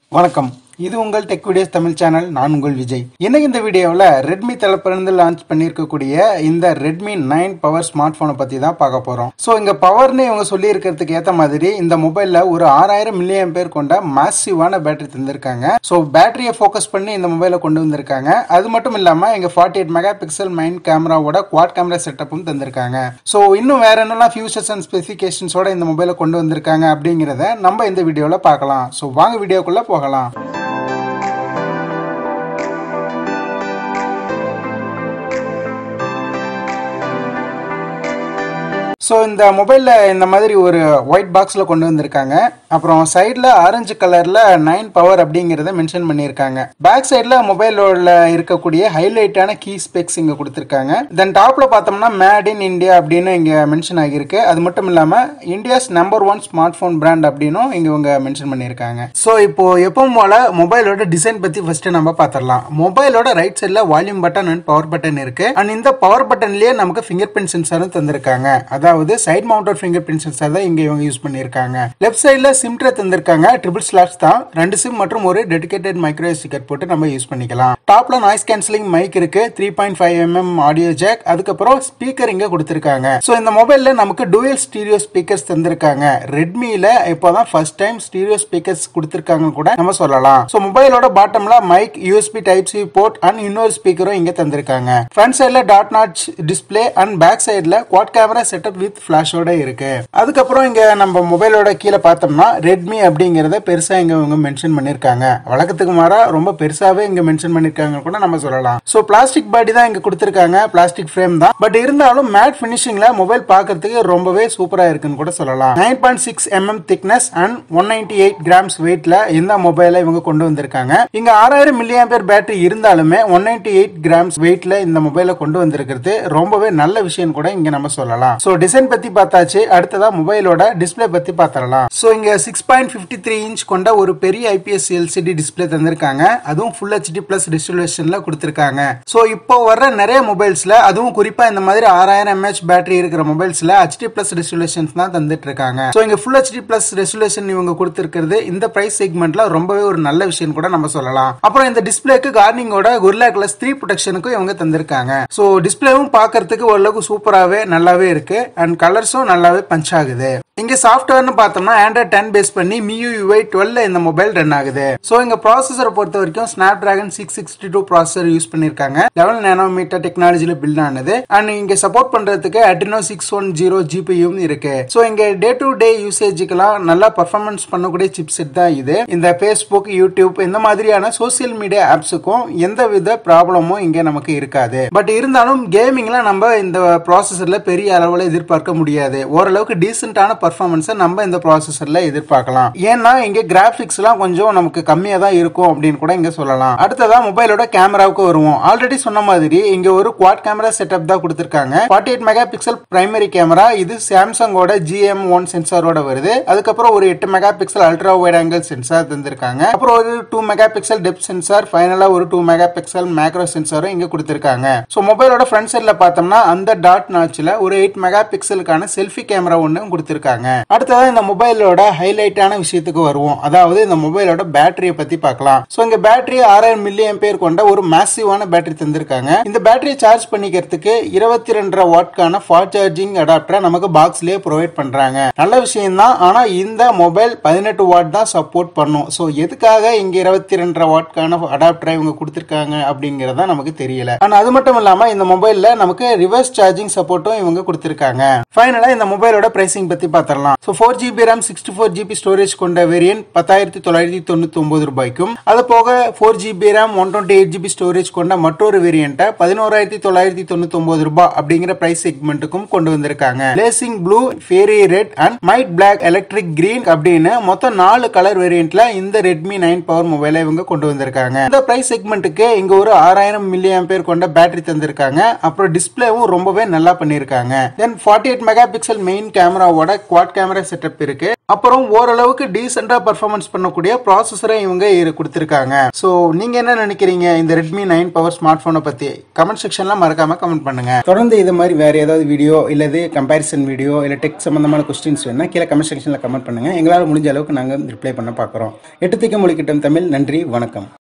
வணக்கம் இது உங்கள் டெக் வீடியோஸ் தமிழ் சேனல் நான் உங்கள் விஜய் இன்னைக்கு இந்த வீடியோவில் ரெட்மி தளப்பிலிருந்து லான்ச் பண்ணியிருக்கக்கூடிய இந்த ரெட்மி நைன் பவர் ஸ்மார்ட் ஃபோனை பற்றி தான் பார்க்க போகிறோம் ஸோ இங்கே பவர்னு இவங்க சொல்லியிருக்கிறதுக்கு ஏற்ற மாதிரி இந்த மொபைலில் ஒரு ஆறாயிரம் மில்லியன் பேர் கொண்ட மாசிவான பேட்டரி தந்திருக்காங்க ஸோ பேட்டரியை ஃபோக்கஸ் பண்ணி இந்த மொபைலை கொண்டு வந்திருக்காங்க அது மட்டும் இல்லாமல் இங்கே forty eight megapixel main கேமராவோட குவாட் கேமரா செட்டப்பும் தந்திருக்காங்க ஸோ இன்னும் வேற என்னெல்லாம் ஃபியூச்சர்ஸ் அண்ட் ஸ்பெசிஃபிகேஷன்ஸோட இந்த மொபைலை கொண்டு வந்திருக்காங்க அப்படிங்கிறத நம்ம இந்த வீடியோவில் பார்க்கலாம் ஸோ வாங்க வீடியோக்குள்ளே போகலாம் ஸோ இந்த மொபைலில் இந்த மாதிரி ஒரு ஒயிட் பாக்ஸில் கொண்டு வந்திருக்காங்க அப்புறம் சைடில் ஆரஞ்சு கலரில் நைன் பவர் அப்படிங்கிறத மென்ஷன் பண்ணியிருக்காங்க பேக் சைடில் மொபைலோட இருக்கக்கூடிய ஹைலைட்டான கீ ஸ்பெக்ஸ் இங்கே கொடுத்துருக்காங்க தென் டாப்பில் பார்த்தோம்னா மேட் இன் இந்தியா அப்படின்னு இங்கே மென்ஷன் ஆகியிருக்கு அது மட்டும் இல்லாமல் India's number one smartphone brand அப்படின்னும் இங்கே இவங்க மென்ஷன் பண்ணியிருக்காங்க ஸோ இப்போ எப்பவும் போல மொபைலோட டிசைன் பற்றி ஃபர்ஸ்ட் நம்ம பார்த்துடலாம் மொபைலோட ரைட் சைடில் volume button and power button இருக்கு அண்ட் இந்த பவர் பட்டன்லேயே நமக்கு ஃபிங்கர் பிரிண்ட் சென்சாரும் தந்திருக்காங்க அதாவது side mounted finger print sensor தான் இங்க இவங்க யூஸ் பண்ணியிருக்காங்க லெஃப்ட் சைடில் சிம் ட்ரே தந்திருக்காங்க ட்ரிபிள் ஸ்லாட்ஸ் தான் ரெண்டு சிம் மற்றும் ஒரு டெடிகேட்டட் மைக்ரோ ஸ்டிக்கர் போட்டு நம்ம யூஸ் பண்ணிக்கலாம் டாப்ல நாய்ஸ் கேன்சலிங் மைக் இருக்கு three point five MM audio jack அதுக்கப்புறம் ஸ்பீக்கர் இங்க கொடுத்திருக்காங்க ஸோ இந்த மொபைல்ல நமக்கு டூயல் ஸ்டீரியோ ஸ்பீக்கர்ஸ் தந்திருக்காங்க ரெட்மில இப்போதான் ஃபர்ஸ்ட் டைம் ஸ்டீரியோ ஸ்பீக்கர்ஸ் கொடுத்திருக்காங்க கூட நம்ம சொல்லலாம் ஸோ மொபைலோட பாட்டம்ல mic USB type C port and இன்னொரு ஸ்பீக்கரும் இங்க தந்திருக்காங்க ஃப்ரண்ட் சைடில் dot notch display and back சைடில் குவாட் கேமரா செட்டப் வித் ஃபிளாஷோட இருக்கு அதுக்கப்புறம் இங்க நம்ம மொபைலோட கீழே பார்த்தோம்னா ரெட்மி அப்படிங்கறத பெருசா இங்க இவங்க மென்ஷன் பண்ணிருக்காங்க வழக்கத்துக்கு மாறா ரொம்ப பெருசாவே இங்க மென்ஷன் பண்ணிருக்காங்க கூட நம்ம சொல்லலாம் ஸோ பிளாஸ்டிக் பாடி தான் இங்க கொடுத்திருக்காங்க பிளாஸ்டிக் ஃப்ரேம் தான் பட் இருந்தாலும் மேட் ஃபினிஷிங்ல மொபைல் பார்க்கறதுக்கு ரொம்பவே சூப்பரா இருக்குன்னு கூட சொல்லலாம் nine point six MM thickness and one ninety eight grams வெயிட்ல இந்த மொபைலை இவங்க கொண்டு வந்திருக்காங்க இங்க ஆறாயிரம் மில்லியம் பேர் பேட்டரி இருந்தாலுமே ஒன் நைன்டி எயிட் கிராம்ஸ் வெயிட்ல இந்த மொபைலை கொண்டு வந்திருக்கிறது ரொம்பவே நல்ல விஷயம் கூட இங்க நம்ம சொல்லலாம் ஸோ டிசைன் பத்தி பார்த்தாச்சு அடுத்ததா மொபைலோட டிஸ்பிளே பத்தி பார்த்தரலாம் ஸோ இங்க six point fifty three inch கொண்ட ஒரு பெரிய ஐபிஎஸ் எல்சிடி டிஸ்பிளே தந்திருக்காங்க அதுவும் ஃபுல் ஹெச்டி பிளஸ் ரெசல்யூஷன்ல கொடுத்திருக்காங்க ஸோ இப்போ வர்ற நிறைய மொபைல்ஸ்ல அதுவும் குறிப்பா இந்த மாதிரி ஆறாயிரம் எம்ஏஹெச் பேட்டரி இருக்கிற மொபைல்ஸ்ல ஹெச்டி பிளஸ் ரெசல்யூஷன்ஸ் தான் தந்துட்டு இருக்காங்க ஸோ இங்க ஃபுல் ஹெச்டி பிளஸ் ரெசல்யூஷன் இவங்க கொடுத்திருக்கிறது இந்த பிரைஸ் செக்மெண்ட்ல ரொம்பவே ஒரு நல்ல விஷயம் கூட நம்ம சொல்லலாம் அப்புறம் இந்த டிஸ்பிளேக்கு கார்னிங்கோட குர்லா கிளாஸ் த்ரீ ப்ரொடெக்ஷனுக்கும் இவங்க தந்திருக்காங்க ஸோ டிஸ்பிளேவும் பார்க்கறதுக்கு ஓரளவுக்கு சூப்பராகவே நல்லாவே இருக்கு அண்ட் கலர்ஸும் நல்லாவே பஞ்ச் ஆகுது இங்க சாஃப்ட்வேர்னு பார்த்தோம்னா ஆண்ட்ராய்ட் டென் பேஸ் பண்ணி மியூ யூஐ டுவெல் இந்த மொபைல் ரன் ஆகுது ஸோ இங்க ப்ராசஸரை பொறுத்த வரைக்கும் Snapdragon six sixty two processor use பண்ணிருக்காங்க லெவல் நேனோமீட்டர் டெக்னாலஜில பில்ட் ஆனது அண்ட் இங்க சப்போர்ட் பண்றதுக்கு அட்ரினோ சிக்ஸ் ஒன் ஜீரோ ஜிபியும் இருக்கு ஸோ இங்க டே டு டே யூசேஜுக்கெல்லாம் நல்லா பர்ஃபார்மன்ஸ் பண்ணக்கூடிய சிப் செட் தான் இது இந்த ஃபேஸ்புக் யூடியூப் இந்த மாதிரியான சோசியல் மீடியா ஆப்ஸுக்கும் எந்த வித ப்ராப்ளமும் இங்க நமக்கு இருக்காது பட் இருந்தாலும் கேமிங்ல நம்ம இந்த ப்ராசஸர்ல பெரிய அளவில் எதிர்பார்க்க முடியாது ஓரளவுக்கு டீசென்டான பர்ஃபார்மன்ஸை நம்ம இந்த ப்ராசஸர்ல எதிர்பார்க்கலாம் ஏன்னா இங்க கிராஃபிக்ஸ்லாம் கொஞ்சம் நமக்கு கம்மியாக தான் இருக்கும் அப்படின்னு கூட இங்க சொல்லலாம் அடுத்ததா மொபைலோட கேமராவுக்கு வருவோம் ஆல்ரெடி சொன்ன மாதிரி இங்க ஒரு குவாட் கேமரா செட்டப் தான் கொடுத்திருக்காங்க forty eight megapixel primary camera இது சாம்சங்கோட ஜிஎம் ஒன் சென்சாரோட வருது அதுக்கப்புறம் ஒரு எட்டு megapixel ultra wide angle sensor தந்திருக்காங்க அப்புறம் ஒரு two megapixel depth sensor ஃபைனலா ஒரு டூ மெகா பிக்சல் மேக்ரோ சென்சாரும் இங்க கொடுத்திருக்காங்க ஸோ மொபைலோட ஃப்ரண்ட் சைட்ல பார்த்தோம்னா அந்த டாட் நாச்சில் ஒரு எயிட் மெகா பிக்சலுக்கான செல்ஃபி கேமரா ஒன்று கொடுத்திருக்காங்க அடுத்ததா இந்த மொபைலோட ஹைலைட்டான விஷயத்துக்கு வருவோம் அதாவது இந்த மொபைலோட பேட்டரியை பத்தி பார்க்கலாம் ஸோ இங்க பேட்டரி ஆறாயிரம் மில்லியன் பேர் கொண்ட ஒரு மேசிவான பேட்டரி தந்திருக்காங்க இந்த பேட்டரியை சார்ஜ் பண்ணிக்கிறதுக்கு இருபத்தி ரெண்டரை வாட்கான ஃபாஸ்ட் சார்ஜிங் அடாப்டரை நமக்கு பாக்ஸ்லயே ப்ரொவைட் பண்றாங்க நல்ல விஷயம் தான் ஆனா இந்த மொபைல் பதினெட்டு வாட் தான் சப்போர்ட் பண்ணும் ஸோ எதுக்காக இங்க இருபத்தி ரெண்டரை வாட்கான அடாப்டரை இவங்க கொடுத்திருக்காங்க அப்படிங்கறத நமக்கு தெரியல ஆனா அது மட்டும் இல்லாம இந்த மொபைல்ல நமக்கு ரிவர்ஸ் சார்ஜிங் சப்போர்ட்டும் இவங்க கொடுத்திருக்காங்க ஃபைனலா இந்த மொபைலோட பிரைசிங் பத்தி பார்த்தரலாம் so four GB RAM sixty four GB storage கொண்ட வேரியன்ட் பத்தாயிரத்தி தொள்ளாயிரத்தி தொண்ணூத்தி ஒன்பது ரூபாய்க்கும் அது போக four GB RAM one twenty eight GB storage கொண்ட மற்றொரு வேரியண்ட்டை பதினோராயிரத்தி தொள்ளாயிரத்தி தொண்ணூத்தி ஒன்பது ரூபாய் அப்படிங்கிற பிரைஸ் செக்மெண்ட்டுக்கும் கொண்டு வந்திருக்காங்க blazing blue fiery red and mighty black electric green அப்படின்னு மொத்தம் நாலு கலர் வேரியண்ட்ல இந்த ரெட்மி நைன் பவர் மொபைலை இவங்க கொண்டு வந்திருக்காங்க இந்த பிரைஸ் செக்மெண்ட்டுக்கு இங்க ஒரு ஆறாயிரம் மில்லியம் பேர் கொண்ட பேட்டரி தந்திருக்காங்க அப்புறம் டிஸ்பிளேவும் ரொம்பவே நல்லா பண்ணியிருக்காங்க then forty eight megapixel main கேமராவோட குவாட் கேமரா செட்டப் இருக்கு அப்புறம் ஓரளவுக்கு டீசெண்டாக பர்ஃபார்மன்ஸ் பண்ணக்கூடிய ப்ராசஸரை இவங்க இரு- கொடுத்திருக்காங்க ஸோ நீங்க என்ன நினைக்கிறீங்க இந்த ரெட்மி நைன் பவர் ஸ்மார்ட் போனை பத்தி கமெண்ட் செக்ஷன்ல மறக்காம கமெண்ட் பண்ணுங்க தொடர்ந்து இது மாதிரி வேற ஏதாவது வீடியோ இல்லது கம்பேரிசன் வீடியோ இல்ல டெக் சம்பந்தமான கொஸ்டின்ஸ் வேணா கீழே கமெண்ட் செக்ஷன்ல கமெண்ட் பண்ணுங்க எங்களால் முடிஞ்ச அளவுக்கு நாங்கள் ரிப்ளை பண்ண பார்க்குறோம் எட்டு திக்க மொழிக்கிட்டம் தமிழ் நன்றி வணக்கம்